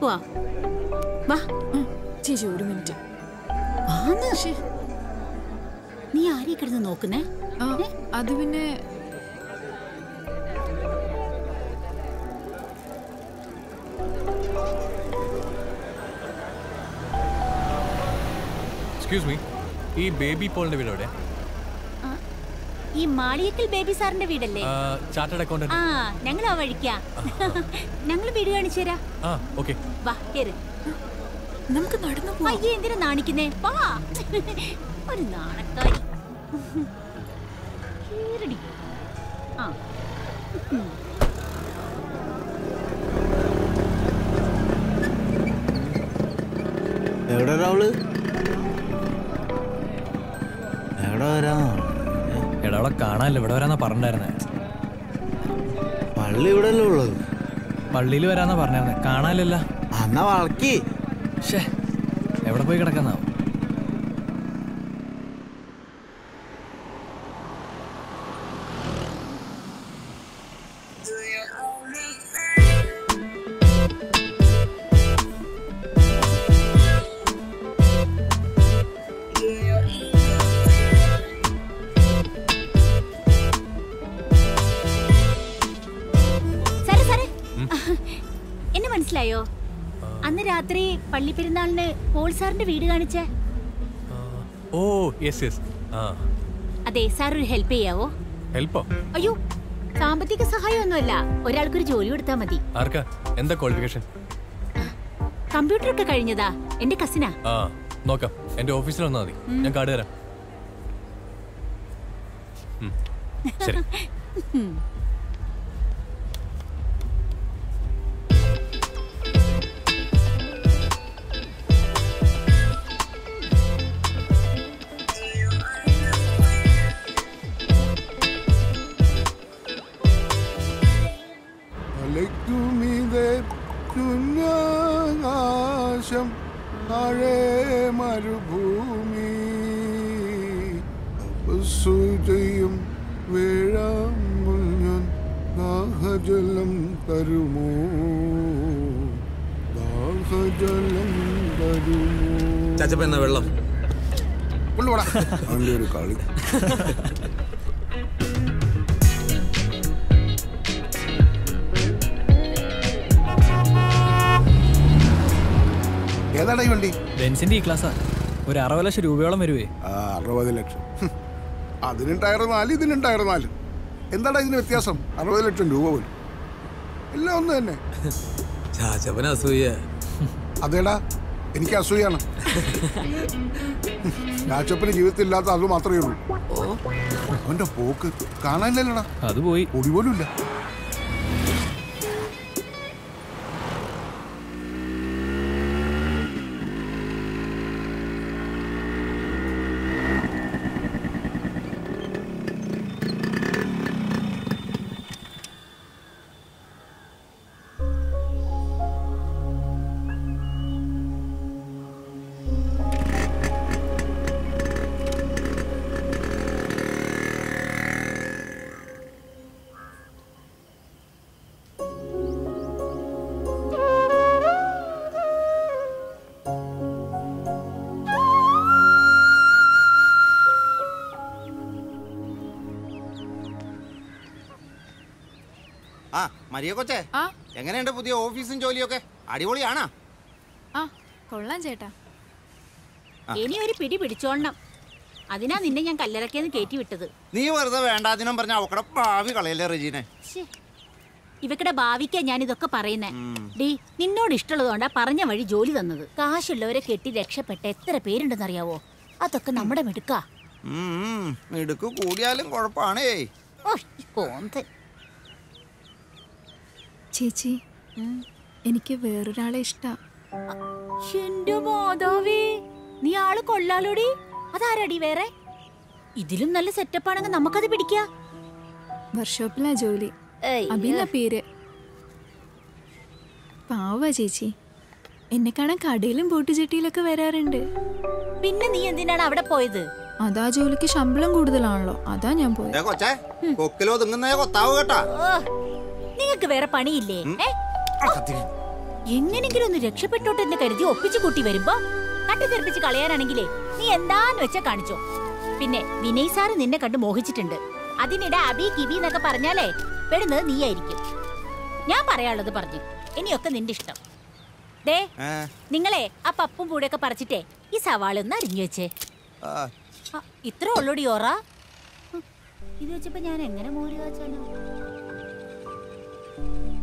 പോവാ വാ ചേച്ചി ഒരു മിനിറ്റ് ആന്ന് നീ ആരെയും കിടന്ന് നോക്കുന്നേ ആ അത് പിന്നെ എക്സ്ക്യൂസ് മീ ഈ ബേബി പോളിന്റെ വീട് എവിടെ ഈ മാളിയക്കൽ ബേബി സാറിന്റെ വീടല്ലേ ചാർട്ടേഡ് അക്കൗണ്ടന്റ് ആ ഞങ്ങൾ ആ വഴിക്കാ ഞങ്ങൾ വീട് കാണിച്ചു തരാ ആ ഓക്കെ വാ കേറ് നമുക്ക് നടന്നു പോവാം അയ്യേ എന്തിനാ നാണിക്കുന്നേ വാ ഒരു നാണക്കാരി കേറടി ആ എവിടെ അവള് എവിടെ വരാ എടാ അവളെ കാണാനല്ലോ ഇവിടെ വരാന്നാ പറഞ്ഞിട്ടുണ്ടായിരുന്നേ പള്ളി ഇവിടെ അല്ലേ ഉള്ളത് പള്ളിയിൽ വരാന്നാ പറഞ്ഞിരുന്നേ കാണാനില്ലല്ല അന്നാ വളക്കി ഷേ എവിടെ പോയി കിടക്കാന്നാ സാറേ സാറേ എന്നെ മനസ്സിലായോ അന്ന് രാത്രി പള്ളി പെരുന്നാളിന് പോൾ സാറിന്റെ വീട് കാണിച്ചേ ഓ യെസ് യെസ് ആ അതെ സാർ ഒരു ഹെൽപ്പ് ചെയ്യാവോ ഹെൽപ്പോ അയ്യോ സാമ്പത്തിക സഹായമൊന്നുമല്ല ഒരാൾക്കൊരു ജോലി കൊടുത്താൽ മതി ആർക്കാ എന്താ ക്വാളിഫിക്കേഷൻ കമ്പ്യൂട്ടർ ഒക്കെ കഴിഞ്ഞതാ എന്റെ കസിനാ ആ നോക്കാം എന്റെ ഓഫീസിൽ വന്നാൽ മതി ഞാൻ കാർഡ് തരാം ഉം, ശരി അലയ്ക്കുമിതേ ചുന്നാകാശം താഴെ മരുഭൂമി തപസ്സു ചെയ്യും വേഴാമ്പൽ ഞാൻ ദാഹജലം തരുമോ ദാഹജലം തരുമോ ചാച്ചപ്പ എന്നാ വെള്ളം കൊണ്ടുപോടാ അവൻ്റെ ഒരു കളി ഏതാടാ ഈ വണ്ടി ബെൻസിന്റെ ഈ ക്ലാസ്സാ ഒരു അറുപത് ലക്ഷം രൂപയോളം വരുവേ ആ അറുപത് ലക്ഷം ഹും. അതിനും ടയർ നാല് ഇതിനും ടയർ നാല് എന്താടാ ഇതിന് വ്യത്യാസം അറുപത് ലക്ഷം രൂപ പോലും എല്ലാം ഒന്ന് തന്നെ ചാച്ചപ്പന അസൂയ അതേടാ എനിക്ക് അസൂയാണ് രാജപ്പന് ജീവിതത്തിൽ ഇല്ലാത്ത അത് മാത്രമേ ഉള്ളൂ അവന്റെ പോക്ക് കാണാനില്ലല്ലോടാ അത് പോയി പൊടി പോലും ഇല്ല ആ മരിയ കൊച്ചേ ആ എങ്ങനെയുണ്ട് പുതിയ ഓഫീസും ജോലിയൊക്കെ അടിപൊളിയാണോ ആ കൊള്ളാം ചേട്ടാ ഇനി ഒരു പിടി പിടിച്ചോളണം അതിനാ നിന്നെ ഞാൻ കല്ലറക്കേന്ന് കയറ്റി വിട്ടത് നീ വെറുതെ വേണ്ടാതിനും പറഞ്ഞ അവക്കടെ ഭാവി കളയല്ലേ റെജീനെ ശ്ശേ. ഇവക്കടെ ഭാവിക്കാ ഞാൻ ഇതൊക്കെ പറയുന്നേ ഡീ നിന്നോട് ഇഷ്ടമുള്ളതുകൊണ്ടാ പറഞ്ഞ വഴി ജോലി തന്നത് കാശുള്ളവരെ കെട്ടി രക്ഷപ്പെട്ട എത്ര പേരുണ്ടെന്നറിയാവോ അതൊക്കെ നമ്മുടെ മിടുക്കാ ഉം, മിടുക്ക് കൂടിയാലും കുഴപ്പമാണേ ഓ കോന്ത് ചേച്ചി എനിക്ക് വേറൊരാളെ ഇഷ്ടാ എന്റെ മാതാവേ നീ ആള് കൊള്ളാലോടി അതാരടി വേറെ ഇതിലും നല്ല സെറ്റപ്പ് ആണെങ്കിൽ നമുക്കത് പിടിക്കാ വർക്ക്ഷോപ്പിലാ ജോലി ഏയ്, അഭിന്ന പേര് പാവ ചേച്ചി എന്നെ കാണാൻ കടയിലും ബോട്ടുചെട്ടിയിലൊക്കെ വരാറുണ്ട് പിന്നെ നീ എന്തിനാണ് അവിടെ പോയത് അതാ ജോലിക്ക് ശമ്പളം കൂടുതലാണല്ലോ അതാ ഞാൻ പോയത് ഏ കൊച്ചേ കൊക്കിലോ തിങ്ങുന്നേ കൊത്താവ് കേട്ടാ ഓ, നിങ്ങക്ക് വേറെ പണിയില്ലേ ഏ? എങ്ങനെങ്കിലും ഒന്ന് രക്ഷപ്പെട്ടോട്ടെ എന്ന് കരുതി ഒപ്പിച്ചു കൂട്ടി വരുമ്പോ കട്ടിത്തെറിപ്പിച്ച് കളയാനാണെങ്കിലേ നീ എന്താന്ന് വെച്ചാ കാണിച്ചോ പിന്നെ വിനയ് സാറ് നിന്നെ കണ്ട് മോഹിച്ചിട്ടുണ്ട് അതിനിടെ അബി കിബി എന്നൊക്കെ പറഞ്ഞാലേ പെടുന്നത് നീയായിരിക്കും ഞാൻ പറയാനുള്ളത് പറഞ്ഞു ഇനിയൊക്കെ നിന്റെ ഇഷ്ടം ദേ ഏ, നിങ്ങളെ ആ പപ്പും പൂടൊക്കെ പറിച്ചിട്ടേ ഈ സവാള ഒന്ന് അരിഞ്ഞു വെച്ചേ ആ, ആ, ഇത്ര ഉള്ളൂടി ഓറ ഹും, ഇത് വെച്ചപ്പോ ഞാൻ എങ്ങനെ മോര് കാച്ചാനോ